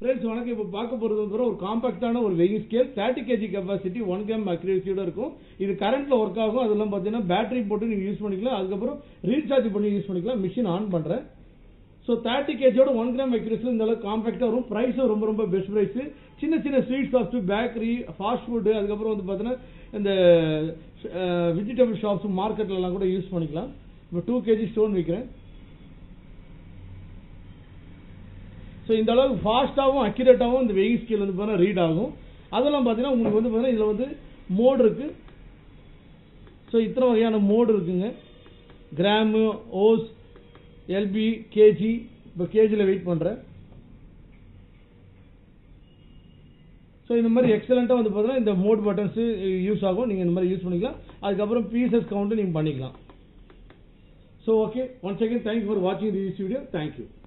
friends வணக்கம் இப்போ பார்க்க போகிறது வந்து ஒரு காம்பாக்டான ஒரு weighing scale thirty KG capacity one gram அக்யூரேசியோட இருக்கும் இது கரண்ட்ல ஒர்க் ஆகும் அதெல்லாம் பார்த்தீங்கன்னா பேட்டரி போட்டு நீங்கள் யூஸ் பண்ணிக்கலாம் அதுக்கப்புறம் ரீசார்ஜ் பண்ணி யூஸ் பண்ணிக்கலாம் மிஷின் ஆன் பண்ணுறேன் ஸோ தேர்ட்டி கேஜியோட ஒன் கிராம் அக்யூரேசியில் இந்த அளவுக்கு காம்பாக்டாக வரும் ப்ரைஸும் ரொம்ப ரொம்ப பெஸ்ட் ப்ரைஸ் சின்ன சின்ன sweet shops bakery fast food அதுக்கப்புறம் வந்து பார்த்தீங்கன்னா இந்த வெஜிடபிள் ஷாப்ஸ் மார்க்கெட்லலாம் கூட யூஸ் பண்ணிக்கலாம் இப்போ டூ கேஜி ஸ்டோன் விற்கிறேன் ஸோ இந்த அளவுக்கு ஃபாஸ்ட்டாகவும் அக்யூரேட்டாகவும் இந்த வெயிங் ஸ்கேல் வந்து பார்த்தீங்கன்னா ரீட் ஆகும் அதெல்லாம் பார்த்தீங்கன்னா உங்களுக்கு வந்து பார்த்தீங்கன்னா இதில் வந்து மோடு இருக்கு ஸோ இத்தனை வகையான மோடு இருக்குங்க கிராமு ஓஸ் எல்பி கேஜி இப்போ கேஜியில் வெயிட் பண்ணுறேன் ஸோ இந்த மாதிரி எக்ஸலண்ட்டாக வந்து பார்த்தீங்கன்னா இந்த மோட் பட்டன்ஸு யூஸ் ஆகும் நீங்கள் இந்த மாதிரி யூஸ் பண்ணிக்கலாம் அதுக்கப்புறம் பீசஸ் கவுண்ட்டு நீங்கள் பண்ணிக்கலாம் so okay one second thank you for வாட்சிங் திஸ் வீடியோ தேங்க்யூ